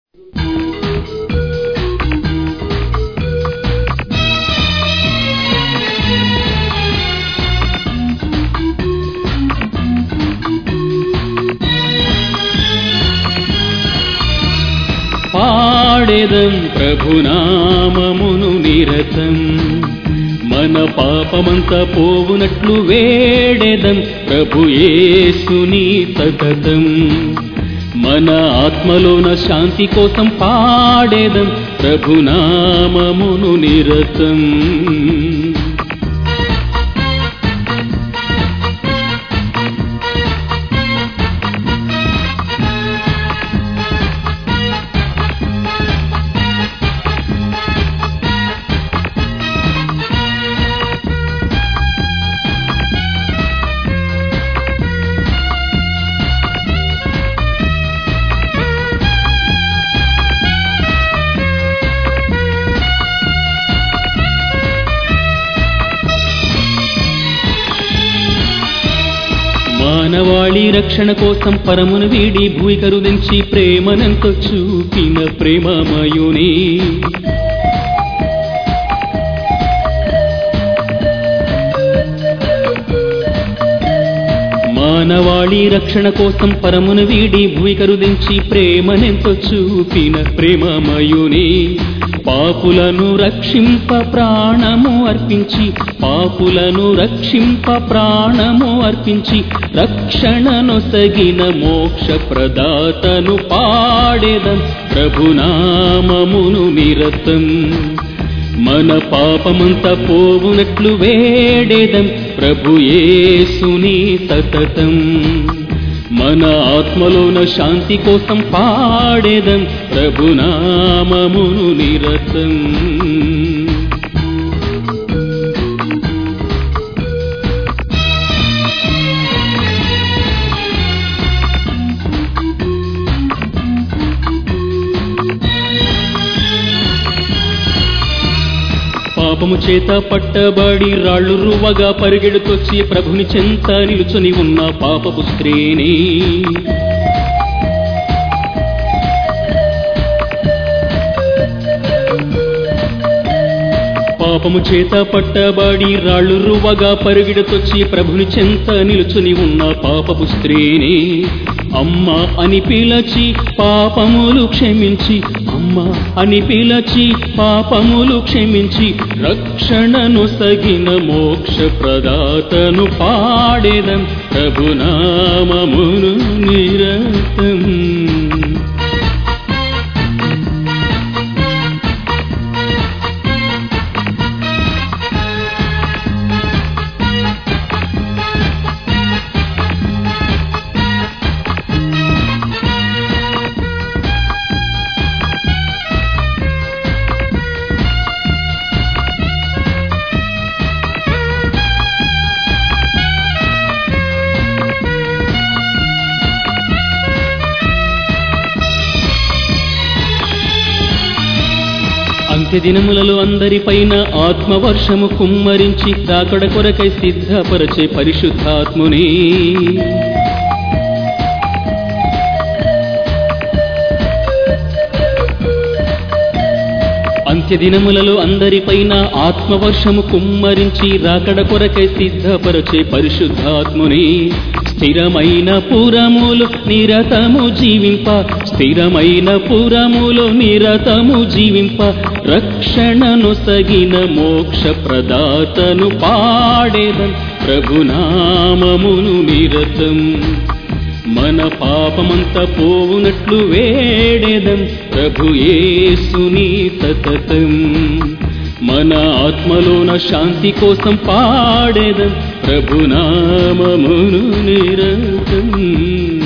పాడెదం ప్రభునామమును నిరతం మన పాపమంత పోవునట్లు వేడెదం ప్రభు యేసుని సతతం మన ఆత్మలోన శాంతి కోసం పాడెదం ప్రభునామమును నిరతం మానవాళి రక్షణ కోసం పరమును వీడి భూయికరుదించి ప్రేమనంతో చూపిన ప్రేమమయుని మానవాళి రక్షణ కోసం పరమును వీడి భూయికరుదించి ప్రేమనెంతో చూపిన ప్రేమమయుని పాపులను రక్షింప ప్రాణము అర్పించి పాపులను రక్షింప ప్రాణము అర్పించి రక్షణనొసగిన మోక్ష ప్రదాతను పాడెదం ప్రభునామమును నిరతం మన పాపమంత పోవునట్లు వేడేదం ప్రభు యేసుని సతతం మన ఆత్మలోన శాంతి కోసం పాడేదం ప్రభునామమును నిరతం పాపము చేత పట్టబడి రాళ్ళు రువ్వగా పరిగెడుతొచ్చి ప్రభుని చెంత నిలుచుని ఉన్న పాపపు స్త్రీని పాపము చేత పట్టబడి రాళ్ళు రువ్వగా పరిగెడుతొచ్చి ప్రభుని చెంత నిలుచుని ఉన్న పాపపు స్త్రీని అమ్మ అని పిలచి పాపములు క్షమించి అమ్మ అని పిలచి పాపములు క్షమించి రక్షణను సగిన మోక్ష ప్రదాతను పాడేదం ప్రభునామమును నిరతం అంత్యదినములలో అందరిపైన ఆత్మవర్షము కుమ్మరించి దాకడ కొరకై సిద్ధపరచే పరిశుద్ధాత్ముని అంత్యదినములలో అందరిపైన ఆత్మవర్షము కుమ్మరించి రాకడ కొరకై సిద్ధపరచే పరిశుద్ధాత్ముని స్థిరమైన పురములు నిరతము జీవింప స్థిరమైన పురములు నిరతము జీవింప రక్షణను సగిన మోక్ష ప్రదాతను పాడేదన్ ప్రభునామమును నిరతం మన పాపమంత పోవునట్లు వేడేదం ప్రభు యేసుని సతతం మన ఆత్మలోన శాంతి కోసం పాడేదం ప్రభునామమును నిరతం